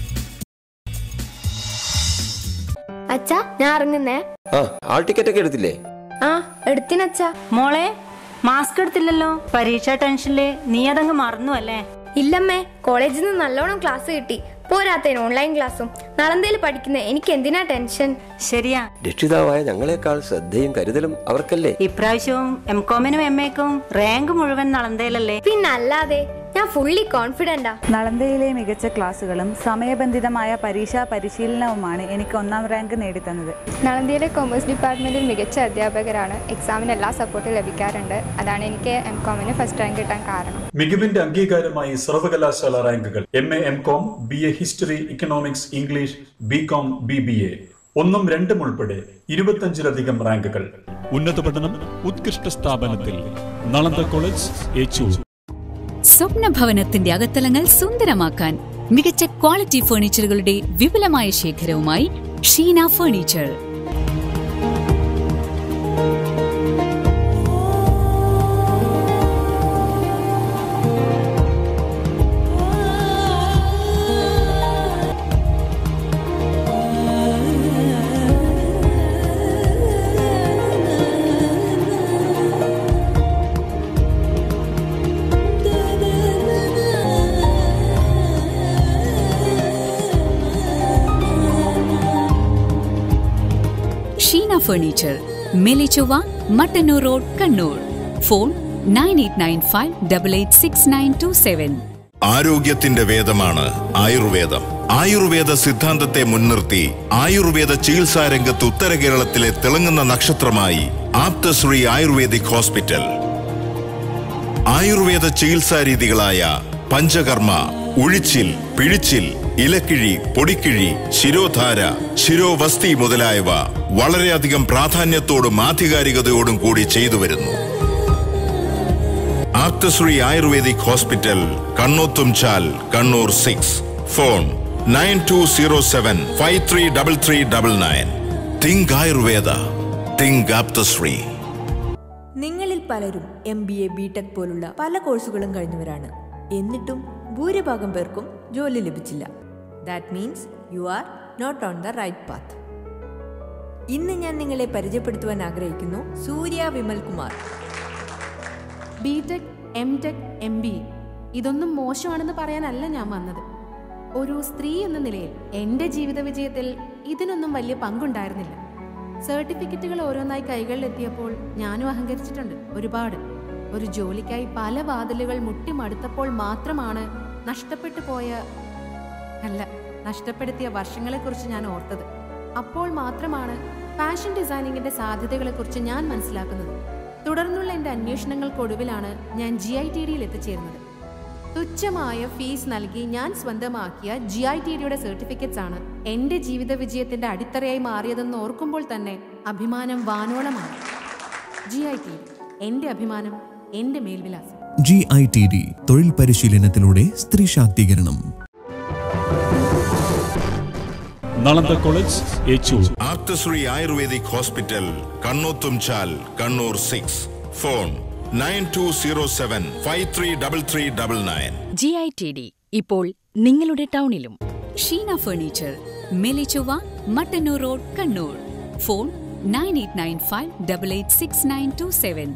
അച്ഛാ ഞാൻ ഇറങ്ങുന്നേ ആ ആൾ ടിക്കറ്റ് ഒക്കെ എടുത്തില്ലേ ആ എടുത്തിനച്ഛാ മോളെ മാസ്ക് എടുത്തില്ലല്ലോ പരീക്ഷാ ടെൻഷനില് നീ അതങ്ങ് മറന്നു അല്ലേ ഇല്ലമ്മേ കോളേജിൽ നിന്ന് നല്ലോണം ക്ലാസ് കിട്ടി പോരാത്തതിന് ഓൺലൈൻ ക്ലാസ്സും നളന്തയിൽ പഠിക്കുന്ന എനിക്ക് എന്തിനാ ടെൻഷൻ ശരിയാ രക്ഷിതാവായ ഞങ്ങളെക്കാൾ ശ്രദ്ധയും കരുതലും അവർക്കല്ലേ ഇപ്രാവശ്യവും എം കോമിനും എം എക്കും റാങ്ക് മുഴുവൻ നളന്തയിലല്ലേ പിന്നല്ലാതെ ഞാൻ ഫുള്ളി കോൺഫിഡൻ്റാ നളന്തയിലെ മികച്ച ക്ലാസുകളും സമയബന്ധിതമായ പരീക്ഷാ പരിശീലനവുമാണ് എനിക്ക് ഒന്നാം റാങ്ക് നേടിത്തന്നത് നളന്ദയിലെ കൊമേഴ്സ് ഡിപ്പാർട്ട്മെൻറ്റിൽ മികച്ച അധ്യാപകരാണ് എക്സാമിന് എല്ലാ സപ്പോർട്ടും ലഭിക്കാറുണ്ട് അതാണ് എനിക്ക് എം കോമിന് ഫസ്റ്റ് റാങ്ക് കിട്ടാൻ കാരണം മികവിന്റെ അംഗീകാരമായി സർവകലാശാല റാങ്കുകൾ M A M com B A history economics English B com B B A ഒന്നും രണ്ടും ഉൾപ്പെടെ ഇരുപത്തഞ്ചിലധികം റാങ്കുകൾ ഉന്നത പഠനം ഉത്കൃഷ്ട സ്ഥാപനത്തിൽ നളന്ദ കോളേജ് ഏച്ചൂർ സ്വപ്ന ഭവനത്തിന്റെ അകത്തളങ്ങൾ സുന്ദരമാക്കാൻ മികച്ച ക്വാളിറ്റി ഫർണിച്ചറുകളുടെ വിപുലമായ ശേഖരവുമായി Sheena furniture Sheena furniture Melechovva Mattannur road Kannur phone nine eight nine five double eight six nine two seven ആരോഗ്യത്തിന്റെ വേദമാണ് ആയുർവേദം ആയുർവേദ സിദ്ധാന്തത്തെ മുൻനിർത്തി ആയുർവേദ ചികിത്സാ രംഗത്ത് ഉത്തര കേരളത്തിലെ തിളങ്ങുന്ന നക്ഷത്രമായി ആപ്തശ്രീ ആയുർവേദിക് ഹോസ്പിറ്റൽ ആയുർവേദ ചികിത്സാ രീതികളായ പഞ്ചകർമ്മ ഉഴിച്ചിൽ പിഴിച്ചിൽ ഇലക്കിഴി പൊടിക്കിഴി ശിരോധാര ശിരോവസ്തി മുതലായവ വളരെയധികം പ്രാധാന്യത്തോടും ആധികാരികതയോടും കൂടി ചെയ്തു വരുന്നു Apthasree ayurvedic hospital Kannothumchal Kannur six phone nine two zero seven five three double three double nine think ayurveda think Apthasree നിങ്ങളിൽ പലരും M B A B tech പോലുള്ള പല കോഴ്സുകളും കഴിഞ്ഞവരാണ് എന്നിട്ടും ഭൂരിഭാഗം പേർക്കും ജോലി ലഭിച്ചില്ല that means you are not on the right path ഇന്ന് ഞാൻ നിങ്ങളെ പരിചയപ്പെടുത്തുവാൻ ആഗ്രഹിക്കുന്നു Surya Vimal Kumar B tech M tech M B A ഇതൊന്നും മോശമാണെന്ന് പറയാനല്ല ഞാൻ വന്നത് ഒരു സ്ത്രീ എന്ന നിലയിൽ എൻ്റെ ജീവിത വിജയത്തിൽ ഇതിനൊന്നും വലിയ പങ്കുണ്ടായിരുന്നില്ല സർട്ടിഫിക്കറ്റുകൾ ഓരോന്നായി കൈകളിലെത്തിയപ്പോൾ ഞാനും അഹങ്കരിച്ചിട്ടുണ്ട് ഒരുപാട് ഒരു ജോലിക്കായി പല വാതിലുകൾ മുട്ടിമടുത്തപ്പോൾ മാത്രമാണ് നഷ്ടപ്പെട്ടു പോയ അല്ല നഷ്ടപ്പെടുത്തിയ വർഷങ്ങളെക്കുറിച്ച് ഞാൻ ഓർത്തത് അപ്പോൾ മാത്രമാണ് ഫാഷൻ ഡിസൈനിങ്ങിന്റെ സാധ്യതകളെക്കുറിച്ച് ഞാൻ മനസ്സിലാക്കുന്നത് തുടർന്നുള്ള എൻ്റെ അന്വേഷണങ്ങൾക്കൊടുവിലാണ് ഞാൻ ജി ഐ ടി ഡിയിൽ എത്തിച്ചേരുന്നത് തുച്ഛമായ ഫീസ് നൽകി ഞാൻ സ്വന്തമാക്കിയ ജി ഐ ടി ഡിയുടെ സർട്ടിഫിക്കറ്റ്സ് ആണ് എൻ്റെ ജീവിത വിജയത്തിന്റെ അടിത്തറയായി മാറിയതെന്ന് ഓർക്കുമ്പോൾ തന്നെ അഭിമാനം വാനോളമാണ് ജി ഐ ടി ഡി എൻ്റെ അഭിമാനം എൻ്റെ മേൽവിലാസം ജി ഐ ടി ഡി തൊഴിൽ പരിശീലനത്തിലൂടെ സ്ത്രീ ശാക്തീകരണം Nalanda college Echur Apthasree ayurvedic hospital Kannothumchal Kannur six phone nine two zero seven five three double three double nine G I T D ഇപ്പോൾ നിങ്ങളുടെ ടൗണിലും Sheena furniture Melechovva Mattannur road Kannur phone nine eight nine five double eight six nine two seven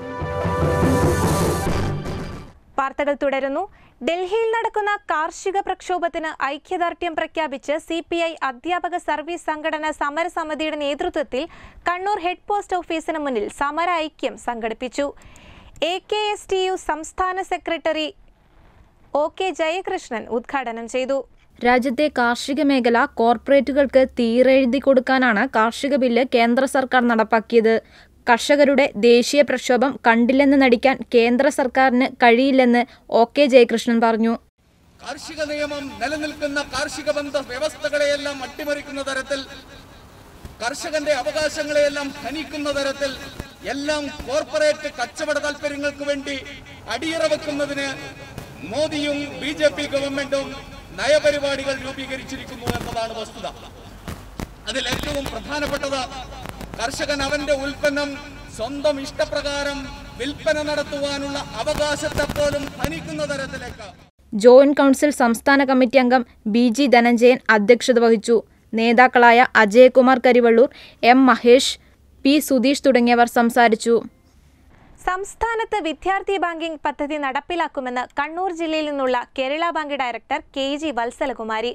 വാർത്തകൾ തുടരുന്നു ഡൽഹിയിൽ നടക്കുന്ന കാർഷിക പ്രക്ഷോഭത്തിന് ഐക്യദാർഢ്യം പ്രഖ്യാപിച്ച് സി പി ഐ അധ്യാപക സർവീസ് സംഘടന സമരസമിതിയുടെ നേതൃത്വത്തിൽ കണ്ണൂർ ഹെഡ് പോസ്റ്റ് ഓഫീസിന് മുന്നിൽ സമര ഐക്യം സംഘടിപ്പിച്ചു A K S T U സംസ്ഥാന സെക്രട്ടറി ഒ കെ ജയകൃഷ്ണൻ ഉദ്ഘാടനം ചെയ്തു രാജ്യത്തെ കാർഷിക മേഖല കോർപ്പറേറ്റുകൾക്ക് തീരെഴുതി കൊടുക്കാനാണ് കാർഷിക ബില്ല് കേന്ദ്ര സർക്കാർ നടപ്പാക്കിയത് കർഷകരുടെ ദേശീയ പ്രക്ഷോഭം കണ്ടില്ലെന്ന് നടിക്കാൻ കേന്ദ്ര സർക്കാരിന് കഴിയില്ലെന്ന് ഒ കെ ജയകൃഷ്ണൻ പറഞ്ഞു കാർഷിക നിയമം നിലനിൽക്കുന്ന കാർഷിക ബന്ധ വ്യവസ്ഥകളെയെല്ലാം അട്ടിമറിക്കുന്ന തരത്തിൽ കർഷകന്റെ അവകാശങ്ങളെയെല്ലാം ഹനിക്കുന്ന തരത്തിൽ എല്ലാം കോർപ്പറേറ്റ് കച്ചവട താല്പര്യങ്ങൾക്ക് വേണ്ടി അടിയറ വെക്കുന്നതിന് മോദിയും ബി ജെ പി ഗവൺമെന്റും നയപരിപാടികൾ രൂപീകരിച്ചിരിക്കുന്നു എന്നതാണ് വസ്തുത അതിൽ ഏറ്റവും പ്രധാനപ്പെട്ടത് കർഷകൻ അവന്റെ ഉൽപ്പന്നം സ്വന്തം ഇഷ്ടപ്രകാരം വിൽപ്പന നടത്തുവാനുള്ള അവകാശത്തെ പോലും ഹനിക്കുന്ന തരത്തിലേക്ക് ജോയിന്റ് കൗൺസിൽ സംസ്ഥാന കമ്മിറ്റി അംഗം ബി ജി ധനഞ്ജയൻ അധ്യക്ഷത വഹിച്ചു നേതാക്കളായ അജയകുമാർ കരിവള്ളൂർ എം മഹേഷ് പി സുധീഷ് തുടങ്ങിയവർ സംസാരിച്ചു സംസ്ഥാനത്ത് വിദ്യാർത്ഥി ബാങ്കിംഗ് പദ്ധതി നടപ്പിലാക്കുമെന്ന് കണ്ണൂർ ജില്ലയിൽ നിന്നുള്ള Kerala bank director K G Vatsalakumari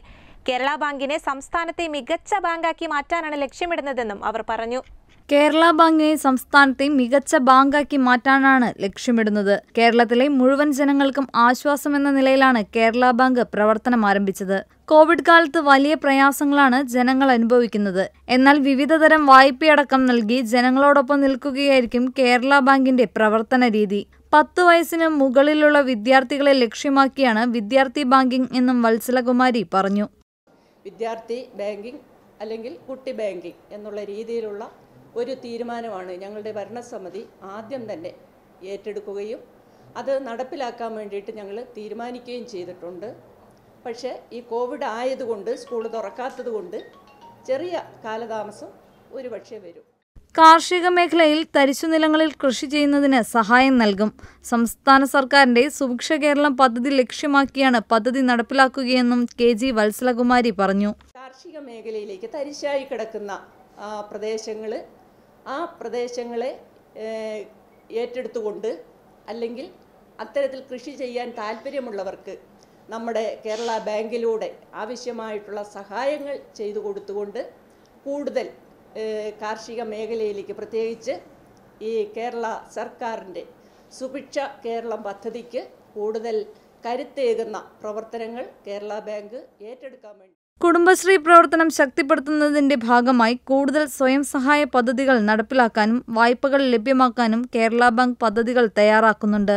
Kerala ബാങ്കിനെ സംസ്ഥാനത്തെ മികച്ച ബാങ്കാക്കി മാറ്റാനാണ് ലക്ഷ്യമിടുന്നതെന്നും അവർ പറഞ്ഞു കേരള ബാങ്കിനെ സംസ്ഥാനത്തെ മികച്ച ബാങ്കാക്കി മാറ്റാനാണ് ലക്ഷ്യമിടുന്നത് കേരളത്തിലെ മുഴുവൻ ജനങ്ങൾക്കും ആശ്വാസമെന്ന നിലയിലാണ് കേരള ബാങ്ക് പ്രവർത്തനം ആരംഭിച്ചത് കോവിഡ് കാലത്ത് വലിയ പ്രയാസങ്ങളാണ് ജനങ്ങൾ അനുഭവിക്കുന്നത് എന്നാൽ വിവിധതരം വായ്പയടക്കം നൽകി ജനങ്ങളോടൊപ്പം നിൽക്കുകയായിരിക്കും കേരള ബാങ്കിന്റെ പ്രവർത്തന രീതി പത്ത് വയസ്സിന് മുകളിലുള്ള വിദ്യാർത്ഥികളെ ലക്ഷ്യമാക്കിയാണ് വിദ്യാർത്ഥി ബാങ്കിംഗ് എന്നും വത്സലകുമാരി പറഞ്ഞു വിദ്യാർത്ഥി ബാങ്കിംഗ് അല്ലെങ്കിൽ കുട്ടി ബാങ്കിംഗ് എന്നുള്ള രീതിയിലുള്ള ഒരു തീരുമാനമാണ് ഞങ്ങളുടെ ഭരണസമിതി ആദ്യം തന്നെ ഏറ്റെടുക്കുകയും അത് നടപ്പിലാക്കാൻ വേണ്ടിയിട്ട് ഞങ്ങൾ തീരുമാനിക്കുകയും ചെയ്തിട്ടുണ്ട് പക്ഷേ ഈ കോവിഡ് ആയതുകൊണ്ട് സ്കൂൾ തുറക്കാത്തത് കൊണ്ട് ചെറിയ കാലതാമസം ഒരു പക്ഷേ വരും കാർഷിക മേഖലയിൽ തരിശുനിലങ്ങളിൽ കൃഷി ചെയ്യുന്നതിന് സഹായം നൽകും സംസ്ഥാന സർക്കാരിന്റെ സുഭിക്ഷ കേരളം പദ്ധതി ലക്ഷ്യമാക്കിയാണ് പദ്ധതി നടപ്പിലാക്കുകയെന്നും കെ ജി വത്സലകുമാരി പറഞ്ഞു കാർഷിക മേഖലയിലേക്ക് തരിശായി കിടക്കുന്ന പ്രദേശങ്ങൾ ആ പ്രദേശങ്ങളെ ഏഹ്, ഏറ്റെടുത്തുകൊണ്ട് അല്ലെങ്കിൽ അത്തരത്തിൽ കൃഷി ചെയ്യാൻ താല്പര്യമുള്ളവർക്ക് നമ്മുടെ കേരള ബാങ്കിലൂടെ ആവശ്യമായിട്ടുള്ള സഹായങ്ങൾ ചെയ്തു കൊടുത്തുകൊണ്ട് കൂടുതൽ ഏഹ്, കാർഷിക മേഖലയിലേക്ക് പ്രത്യേകിച്ച് ഈ കേരള സർക്കാരിൻ്റെ സുഭിക്ഷ കേരളം പദ്ധതിക്ക് കൂടുതൽ കരുത്തേകുന്ന പ്രവർത്തനങ്ങൾ കേരള ബാങ്ക് ഏറ്റെടുക്കാൻ വേണ്ടി കുടുംബശ്രീ പ്രവർത്തനം ശക്തിപ്പെടുത്തുന്നതിന്റെ ഭാഗമായി കൂടുതൽ സ്വയം സഹായ പദ്ധതികൾ നടപ്പിലാക്കാനും വായ്പകൾ ലഭ്യമാക്കാനും കേരള ബാങ്ക് പദ്ധതികൾ തയ്യാറാക്കുന്നുണ്ട്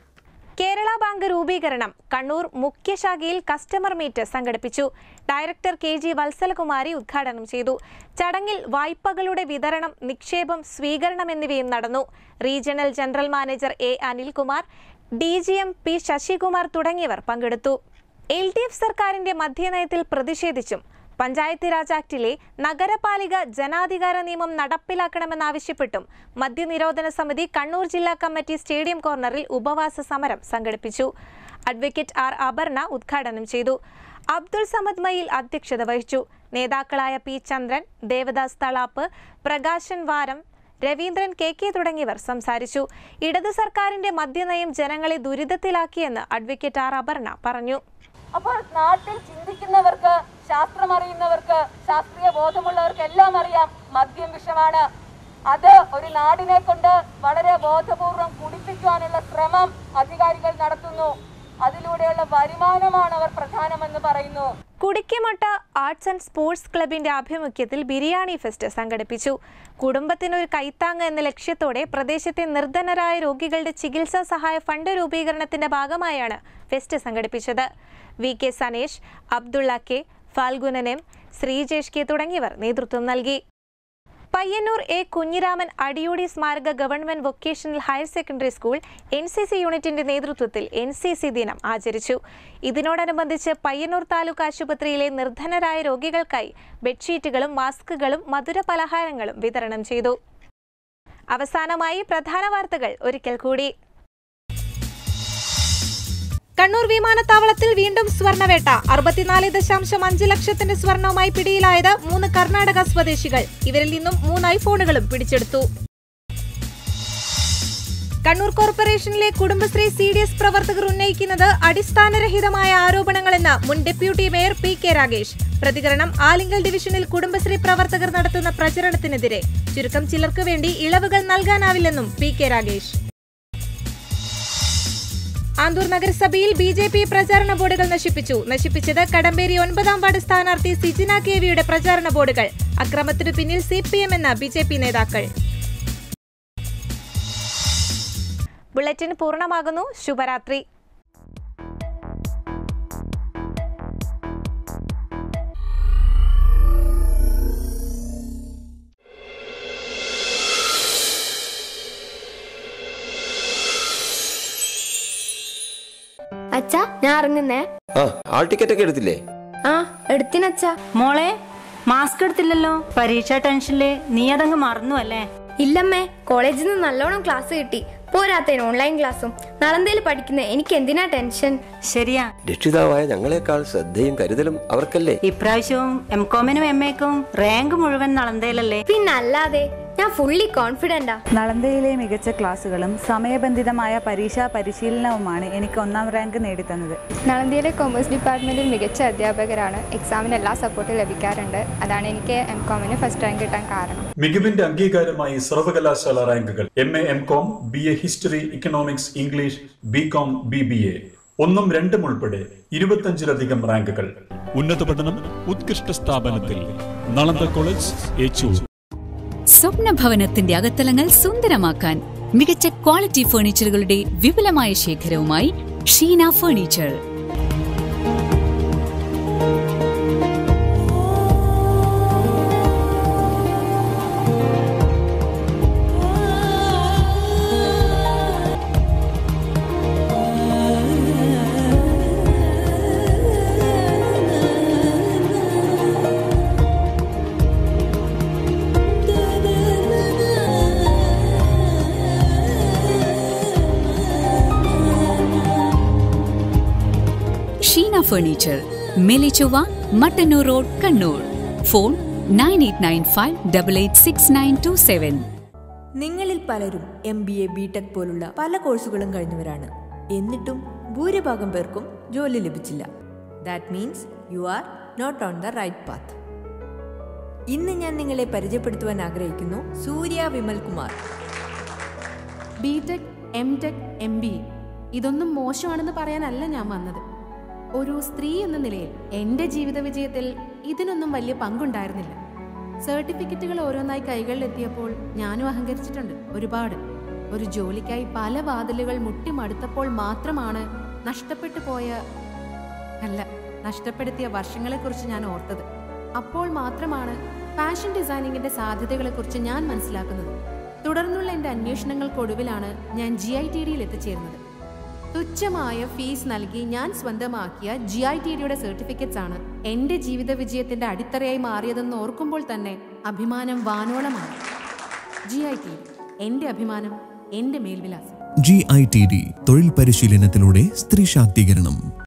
കേരള ബാങ്ക് രൂപീകരണം കണ്ണൂർ മുഖ്യശാഖയിൽ കസ്റ്റമർ മീറ്റ് സംഘടിപ്പിച്ചു ഡയറക്ടർ കെ ജി വത്സലകുമാരി ഉദ്ഘാടനം ചെയ്തു ചടങ്ങിൽ വായ്പകളുടെ വിതരണം നിക്ഷേപം സ്വീകരണം എന്നിവയും നടന്നു regional general manager A Anilkumar D G M P Sasikumar തുടങ്ങിയവർ പങ്കെടുത്തു എൽ ഡി എഫ് സർക്കാരിന്റെ മദ്യനയത്തിൽ പ്രതിഷേധിച്ചും പഞ്ചായത്ത് രാജ് ആക്ടിലെ നഗരപാലിക ജനാധികാര നിയമം നടപ്പിലാക്കണമെന്നാവശ്യപ്പെട്ടും മദ്യനിരോധന സമിതി കണ്ണൂർ ജില്ലാ കമ്മിറ്റി സ്റ്റേഡിയം കോർണറിൽ ഉപവാസ സമരം സംഘടിപ്പിച്ചു അഡ്വക്കേറ്റ് ആർ അപർണ ഉദ്ഘാടനം ചെയ്തു അബ്ദുൾ സമദ് മയിൽ അധ്യക്ഷത വഹിച്ചു നേതാക്കളായ P Chandran Devadas Thalap Prakashan Varam Raveendran K K തുടങ്ങിയവർ സംസാരിച്ചു ഇടത് സർക്കാരിന്റെ മദ്യനയം ജനങ്ങളെ ദുരിതത്തിലാക്കിയെന്ന് അഡ്വക്കേറ്റ് ആർ അപർണ പറഞ്ഞു അപ്പോൾ നാട്ടിൽ ചിന്തിക്കുന്നവർക്ക് ശാസ്ത്രം അറിയുന്നവർക്ക് ശാസ്ത്രീയ ബോധമുള്ളവർക്ക് എല്ലാം അറിയാം മദ്യം വിഷമാണ് അത് ഒരു നാടിനെ കൊണ്ട് വളരെ ബോധപൂർവം കുടിപ്പിക്കാനുള്ള ശ്രമം അധികാരികൾ നടത്തുന്നു അതിലൂടെയുള്ള വരുമാനമാണ് അവർ പ്രധാനമെന്ന് പറയുന്നു കുടിക്കുമട്ട ആർട്സ് ആൻഡ് സ്പോർട്സ് ക്ലബിന്റെ ആഭിമുഖ്യത്തിൽ ബിരിയാണി ഫെസ്റ്റ് സംഘടിപ്പിച്ചു കുടുംബത്തിനൊരു കൈത്താങ്ങ് എന്ന ലക്ഷ്യത്തോടെ പ്രദേശത്തെ നിർധനരായ രോഗികളുടെ ചികിത്സാ സഹായ ഫണ്ട് രൂപീകരണത്തിന്റെ ഭാഗമായാണ് ഫെസ്റ്റ് സംഘടിപ്പിച്ചത് V K Sanesh Abdulla K Falgunan M Sreejesh K തുടങ്ങിയവർ നേതൃത്വം നൽകി പയ്യന്നൂർ എ കുഞ്ഞിരാമൻ അടിയോടി സ്മാരക government vocational higher secondary school N C C യൂണിറ്റിന്റെ നേതൃത്വത്തിൽ എൻ സി സി ദിനം ആചരിച്ചു ഇതിനോടനുബന്ധിച്ച് പയ്യന്നൂർ താലൂക്ക് ആശുപത്രിയിലെ നിർധനരായ രോഗികൾക്കായി ബെഡ്ഷീറ്റുകളും മാസ്കുകളും മധുര പലഹാരങ്ങളും വിതരണം ചെയ്തു അവസാനമായി പ്രധാന വാർത്തകൾ ഒരിക്കൽ കൂടി കണ്ണൂർ വിമാനത്താവളത്തിൽ വീണ്ടും സ്വർണവേട്ട അറുപത്തിനാല് ദശാംശം അഞ്ച് ലക്ഷത്തിന്റെ സ്വർണവുമായി പിടിയിലായത് മൂന്ന് കർണാടക സ്വദേശികൾ ഇവരിൽ നിന്നും മൂന്ന് ഐഫോണുകളും പിടിച്ചെടുത്തു കണ്ണൂർ കോർപ്പറേഷനിലെ കുടുംബശ്രീ സി ഡി എസ് പ്രവർത്തകർ ഉന്നയിക്കുന്നത് അടിസ്ഥാനരഹിതമായ ആരോപണങ്ങളെന്ന് മുൻ deputy mayor P K Ragesh പ്രതികരണം ആലിങ്കൽ ഡിവിഷനിൽ കുടുംബശ്രീ പ്രവർത്തകർ നടത്തുന്ന പ്രചരണത്തിനെതിരെ ചുരുക്കം ചിലർക്ക് വേണ്ടി ഇളവുകൾ നൽകാനാവില്ലെന്നും പി കെ രാഗേഷ് ആന്തൂർ നഗരസഭയിൽ ബി ജെ പി പ്രചാരണ ബോർഡുകൾ നശിപ്പിച്ചു നശിപ്പിച്ചത് കടമ്പേരി ഒൻപതാം വാർഡ് സ്ഥാനാർത്ഥി സിജിന കെ വിയുടെ പ്രചാരണ ബോർഡുകൾ അക്രമത്തിനു പിന്നിൽ സി പി എം എന്ന ബി ജെ പി നേതാക്കൾ ബുള്ളറ്റിൻ പൂർണ്ണമാകുന്നു ശുഭരാത്രി അച്ഛാ ഞാൻ ഇറങ്ങുന്നേ ആ ആൾ ടിക്കറ്റ് ഒക്കെ എടുത്തില്ലേ ആ എടുത്തിനച്ഛാ മോളെ മാസ്ക് എടുത്തില്ലല്ലോ പരീക്ഷാ ടെൻഷനില് നീ അതങ്ങ് മറന്നു അല്ലേ ഇല്ലമ്മേ കോളേജിൽ നിന്ന് നല്ലോണം ക്ലാസ് കിട്ടി പോരാത്തതിന് ഓൺലൈൻ ക്ലാസ്സും നളന്തയിൽ പഠിക്കുന്ന എനിക്ക് എന്തിനാ ടെൻഷൻ ശരിയാ രക്ഷിതാവായ ഞങ്ങളെക്കാൾ ശ്രദ്ധയും കരുതലും അവർക്കല്ലേ ഇപ്രാവശ്യവും എം കോമിനും എം എക്കും റാങ്ക് മുഴുവൻ നളന്തയിലല്ലേ പിന്നല്ലാതെ ഞാൻ ഫുള്ളി കോൺഫിഡൻ്റാ നളന്തയിലെ മികച്ച ക്ലാസുകളും സമയബന്ധിതമായ പരീക്ഷാ പരിശീലനവുമാണ് എനിക്ക് ഒന്നാം റാങ്ക് നേടിത്തന്നത് നളന്ദയിലെ കോമേഴ്സ് ഡിപ്പാർട്ട്മെൻറ്റിൽ മികച്ച അധ്യാപകരാണ് എക്സാമിന് എല്ലാ സപ്പോർട്ടും ലഭിക്കാറുണ്ട് അതാണ് എനിക്ക് എം കോമിന് ഫസ്റ്റ് റാങ്ക് കിട്ടാൻ കാരണം മികവിന്റെ അംഗീകാരമായി സർവകലാശാല റാങ്കുകൾ M A M com B A history economics English B com B B A ഒന്നും രണ്ടും ഉൾപ്പെടെ ഇരുപത്തഞ്ചിലധികം റാങ്കുകൾ ഉന്നത പഠനം ഉത്കൃഷ്ട സ്ഥാപനത്തിൽ നളന്ദ കോളേജ് ഏച്ചൂർ സ്വപ്ന ഭവനത്തിന്റെ അകത്തളങ്ങൾ സുന്ദരമാക്കാൻ മികച്ച ക്വാളിറ്റി ഫർണിച്ചറുകളുടെ വിപുലമായ ശേഖരവുമായി Sheena furniture Sheena furniture Melechovva Mattannur road Kannur phone nine eight nine five double eight six nine two seven നിങ്ങളിൽ പലരും M B A B tech പോലുള്ള പല കോഴ്സുകളും കഴിഞ്ഞവരാണ് എന്നിട്ടും ഭൂരിഭാഗം പേർക്കും ജോലി ലഭിച്ചില്ല that means you are not on the right path ഇന്ന് ഞാൻ നിങ്ങളെ പരിചയപ്പെടുത്തുവാൻ ആഗ്രഹിക്കുന്നു Surya Vimal Kumar B tech M tech M B A ഇതൊന്നും മോശമാണെന്ന് പറയാനല്ല ഞാൻ വന്നത് ഒരു സ്ത്രീ എന്ന നിലയിൽ എൻ്റെ ജീവിത വിജയത്തിൽ ഇതിനൊന്നും വലിയ പങ്കുണ്ടായിരുന്നില്ല സർട്ടിഫിക്കറ്റുകൾ ഓരോന്നായി കൈകളിലെത്തിയപ്പോൾ ഞാനും അഹങ്കരിച്ചിട്ടുണ്ട് ഒരുപാട് ഒരു ജോലിക്കായി പല വാതിലുകൾ മുട്ടിമടുത്തപ്പോൾ മാത്രമാണ് നഷ്ടപ്പെട്ടു പോയ അല്ല നഷ്ടപ്പെടുത്തിയ വർഷങ്ങളെക്കുറിച്ച് ഞാൻ ഓർത്തത് അപ്പോൾ മാത്രമാണ് ഫാഷൻ ഡിസൈനിങ്ങിന്റെ സാധ്യതകളെക്കുറിച്ച് ഞാൻ മനസ്സിലാക്കുന്നത് തുടർന്നുള്ള എൻ്റെ അന്വേഷണങ്ങൾക്കൊടുവിലാണ് ഞാൻ ജി ഐ ടി ഡിയിൽ എത്തിച്ചേരുന്നത് തുച്ഛമായ ഫീസ് നൽകി ഞാൻ സ്വന്തമാക്കിയ ജി ഐ ടി ഡിയുടെ സർട്ടിഫിക്കറ്റ്സ് ആണ് എൻ്റെ ജീവിത വിജയത്തിന്റെ അടിത്തറയായി മാറിയതെന്ന് ഓർക്കുമ്പോൾ തന്നെ അഭിമാനം വാനോളമാണ് ജി ഐ ടി ഡി എൻ്റെ അഭിമാനം എൻ്റെ മേൽവിലാസം ജി ഐ ടി ഡി തൊഴിൽ പരിശീലനത്തിലൂടെ സ്ത്രീ ശാക്തീകരണം